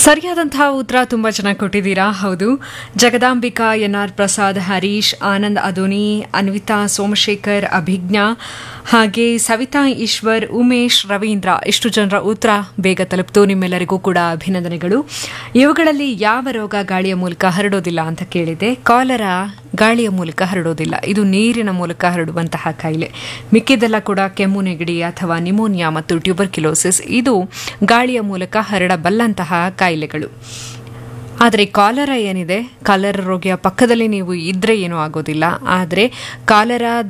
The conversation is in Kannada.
ಸರಿಯಾದಂತಹ ಉತ್ತರ ತುಂಬಾ ಚೆನ್ನಾಗಿ ಕೊಟ್ಟಿದ್ದೀರಾ ಹೌದು ಜಗದಾಂಬಿಕಾ ಎನ್ ಆರ್ ಪ್ರಸಾದ್ ಹರೀಶ್ ಆನಂದ್ ಅದೋನಿ ಅನ್ವಿತಾ ಸೋಮಶೇಖರ್ ಅಭಿಜ್ಞಾ ಹಾಗೆ ಸವಿತಾ ಈಶ್ವರ್ ಉಮೇಶ್ ರವೀಂದ್ರ ಇಷ್ಟು ಜನರ ಉತ್ತರ ಬೇಗ ತಲುಪ್ತು ನಿಮ್ಮೆಲ್ಲರಿಗೂ ಕೂಡ ಅಭಿನಂದನೆಗಳು ಇವುಗಳಲ್ಲಿ ಯಾವ ರೋಗ ಗಾಳಿಯ ಮೂಲಕ ಹರಡೋದಿಲ್ಲ ಅಂತ ಕೇಳಿದೆ ಕಾಲರ ಗಾಳಿಯ ಮೂಲಕ ಹರಡೋದಿಲ್ಲ ಇದು ನೀರಿನ ಮೂಲಕ ಹರಡುವಂತಹ ಕಾಯಿಲೆ ಮಿಕ್ಕಿದೆಲ್ಲ ಕೂಡ ಕೆಮ್ಮು ನೆಗಡಿ ಅಥವಾ ನಿಮೋನಿಯಾ ಮತ್ತು ಟ್ಯೂಬರ್ಕ್ಯುಲೋಸಿಸ್ ಇದು ಗಾಳಿಯ ಮೂಲಕ ಹರಡಬಲ್ಲಂತಹ ಕಾಯಿಲೆಗಳು ಆದರೆ ಕಾಲರ ಏನಿದೆ ಕಾಲರ ರೋಗಿಯ ಪಕ್ಕದಲ್ಲಿ ನೀವು ಇದ್ರೆ ಏನೂ ಆಗೋದಿಲ್ಲ ಆದರೆ ಕಾಲರ